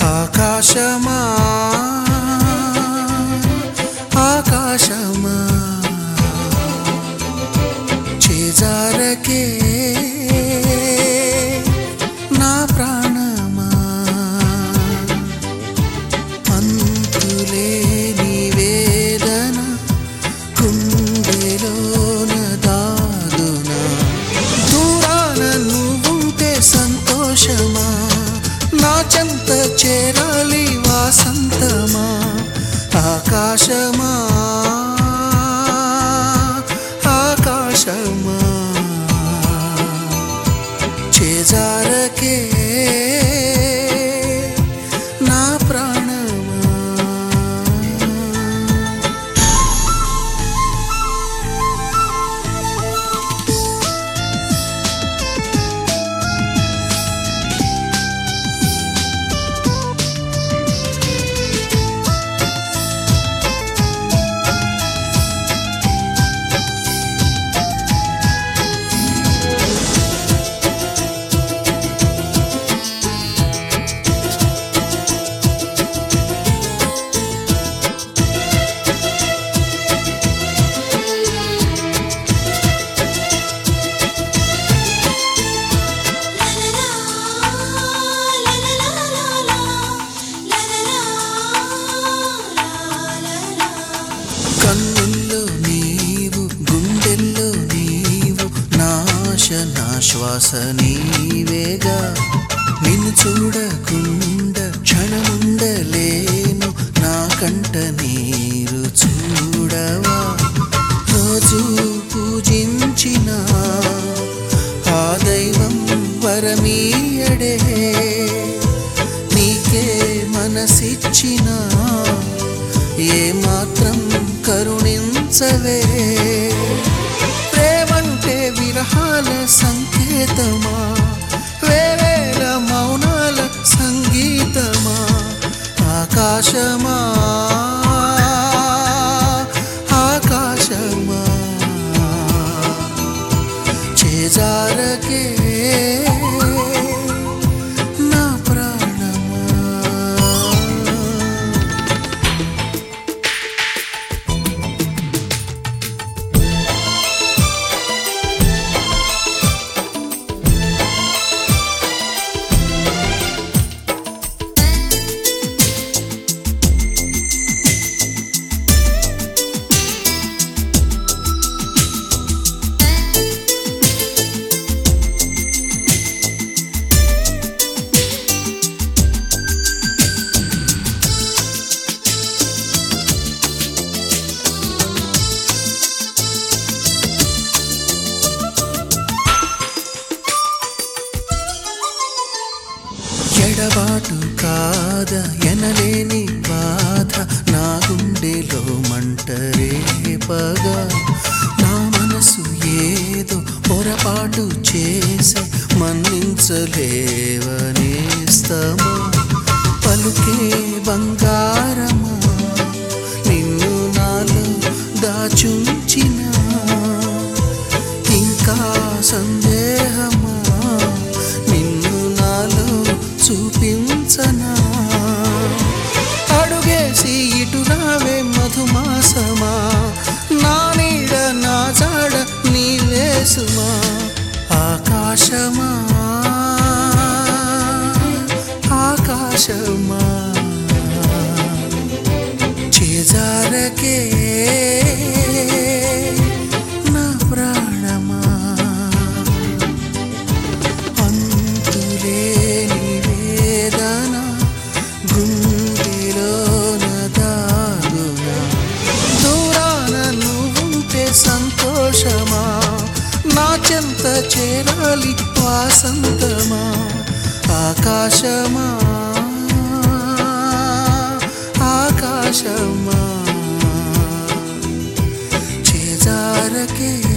ఆకాశమా ఆకాశమా చేజారకే నా ప్రాణమా అంతులేని వేదన గుండెలోన దాగునా దూరాన నువ్వుంటే సంతోషమా నా చెంత చేరాలి వాసంతమా ఆకాశమా ఆకాశమా చేజారకే నా ప్రాణమా కన్నుల్లో నీవు గుండెల్లో నీవు నాశ నాశ్వాస నీవేగా నిన్ను చూడకుండా క్షణముండలేను నా కంట నీరు చూడవా రోజు పూజించిన ఆ దైవం వరమీయడే నీకే మనసిచ్చిన ఏ మాత్రం కరుణించవే ప్రేమంటే విరహాల సంకేతమా వేవేల మౌనాల సంగీతమా ఆకాశమా ఆకాశమా చేజారకే నా ప్రాణమా ఎడబాటు కాద ఎనలేని బాధ నా గుండెలో మంటరేపగా నా మనసు ఏదో పొరపాటు చేసి మన్నించలేవనేస్తమా పలుకే బంగారమా నిన్ను నాలో దాచుంచిన ఇంకా సందేహమా నిన్ను నాలో చూపించనా అడుగేసి ఇటు రావే మధుమాసమా నా నీడ నా జాడ నీలేసుమా ఆకాశమా ఆకాశమా చేజారకే నా ప్రాణమా అంతులేని వేదన గుండెలోన దాగునా దూరాన నువ్వుంటే సంతోషమా నా చెంత చేరాలి వాసంతమా ఆకాశమా ఆకాశమా చేజారకే